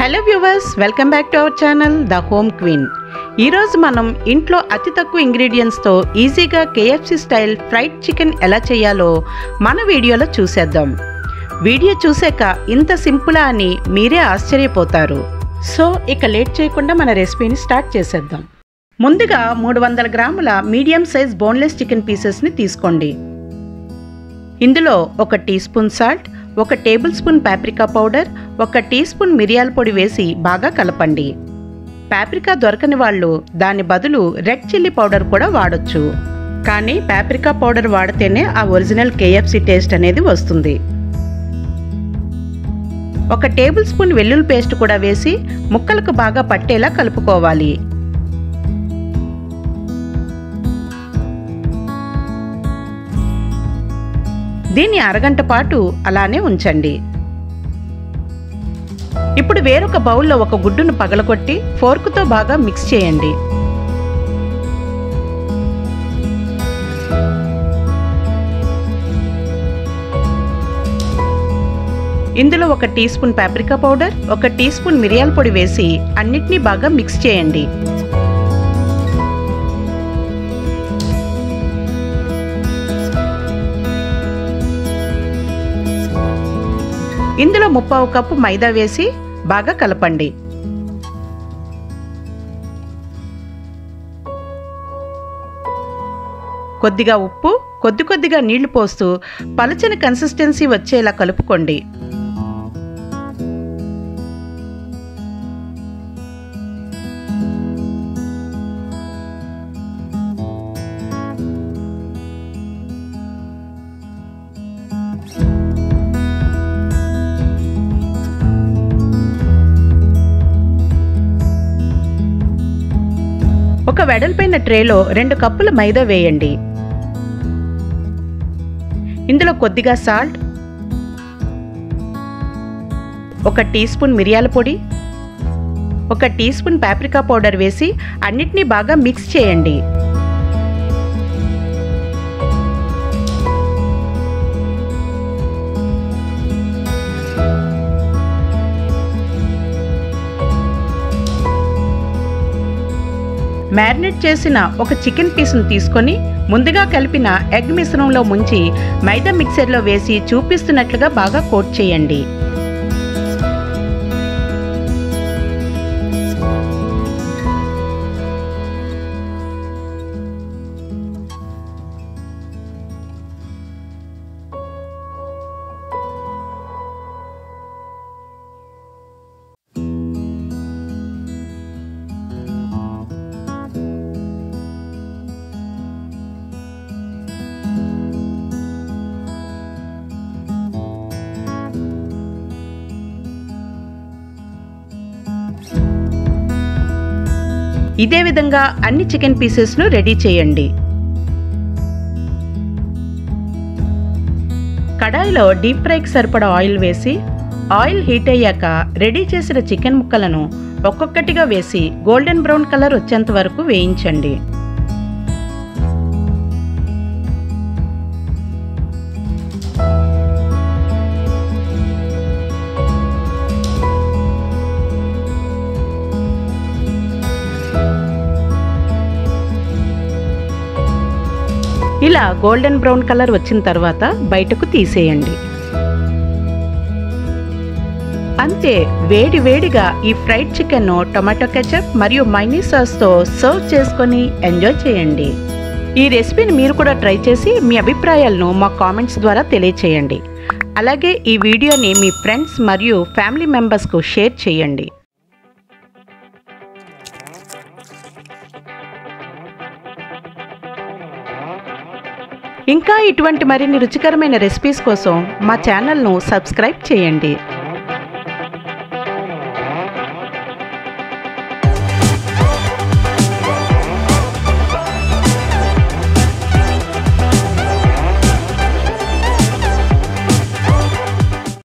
hello viewers welcome back to our channel the home queen ఈరోజు మనం ఇంట్లో అతి తక్కువ ఇంగ్రీడియంట్స్తో ఈజీగా కేఎఫ్సి స్టైల్ ఫ్రైడ్ చికెన్ ఎలా చేయాలో మన వీడియోలో చూసేద్దాం వీడియో చూసాక ఇంత సింపులా అని మీరే ఆశ్చర్యపోతారు సో ఇక లేట్ చేయకుండా మన రెసిపీని స్టార్ట్ చేసేద్దాం ముందుగా మూడు వందల గ్రాముల మీడియం సైజ్ బోన్లెస్ చికెన్ పీసెస్ని తీసుకోండి ఇందులో ఒక టీ స్పూన్ సాల్ట్ ఒక టేబుల్ స్పూన్ పాప్రికా పౌడర్ ఒక టీ స్పూన్ మిరియాల పొడి వేసి బాగా కలపండి పాప్రికా దొరకని వాళ్ళు దాని బదులు రెడ్ చిల్లీ పౌడర్ కూడా వాడొచ్చు కానీ పాప్రికా పౌడర్ వాడితేనే ఆ ఒరిజినల్ కేఎఫ్సి టేస్ట్ అనేది వస్తుంది ఒక టేబుల్ స్పూన్ వెల్లుల్లి పేస్ట్ కూడా వేసి ముక్కలకు బాగా పట్టేలా కలుపుకోవాలి దీన్ని అరగంట పాటు అలానే ఉంచండి ఇప్పుడు వేరొక బౌల్లో ఒక గుడ్డును పగలగొట్టి ఫోర్కుతో బాగా మిక్స్ చేయండి ఇందులో ఒక టీ స్పూన్ పాప్రికా పౌడర్ ఒక టీ స్పూన్ మిరియాల పొడి వేసి అన్నిటినీ బాగా మిక్స్ చేయండి ఇందులో ముప్పావు కప్పు మైదా వేసి బాగా కలపండి కొద్దిగా ఉప్పు కొద్ది కొద్దిగా నీళ్లు పోస్తూ పలచని కన్సిస్టెన్సీ వచ్చేలా కలుపుకోండి ఒక వెడల్పైన ట్రేలో రెండు కప్పుల మైదా వేయండి ఇందులో కొద్దిగా సాల్ట్ ఒక టీ స్పూన్ మిరియాల పొడి ఒక టీ స్పూన్ పాప్రికా పౌడర్ వేసి అన్నిటినీ బాగా మిక్స్ చేయండి మ్యారినేట్ చేసిన ఒక చికెన్ పీస్ను తీసుకొని ముందుగా కలిపిన ఎగ్ మిశ్రమంలో ముంచి మైదా మిక్సర్లో వేసి చూపిస్తున్నట్లుగా బాగా కోట్ చేయండి ఇదే విధంగా అన్ని చికెన్ పీసెస్ను రెడీ చేయండి కడాయిలో డీప్ ఫ్రైకి సరిపడా ఆయిల్ వేసి ఆయిల్ హీట్ అయ్యాక రెడీ చేసిన చికెన్ ముక్కలను ఒక్కొక్కటిగా వేసి గోల్డెన్ బ్రౌన్ కలర్ వచ్చేంత వరకు వేయించండి ఇలా గోల్డెన్ బ్రౌన్ కలర్ వచ్చిన తర్వాత బయటకు తీసేయండి అంతే వేడి వేడిగా ఈ ఫ్రైడ్ చికెన్ను టొమాటో కెచప్ మరియు మైనీ సాస్తో సర్వ్ చేసుకొని ఎంజాయ్ చేయండి ఈ రెసిపీని మీరు కూడా ట్రై చేసి మీ అభిప్రాయాలను మా కామెంట్స్ ద్వారా తెలియచేయండి అలాగే ఈ వీడియోని మీ ఫ్రెండ్స్ మరియు ఫ్యామిలీ మెంబర్స్కు షేర్ చేయండి ఇంకా ఇటువంటి మరిన్ని రుచికరమైన రెసిపీస్ కోసం మా ఛానల్ను సబ్స్క్రైబ్ చేయండి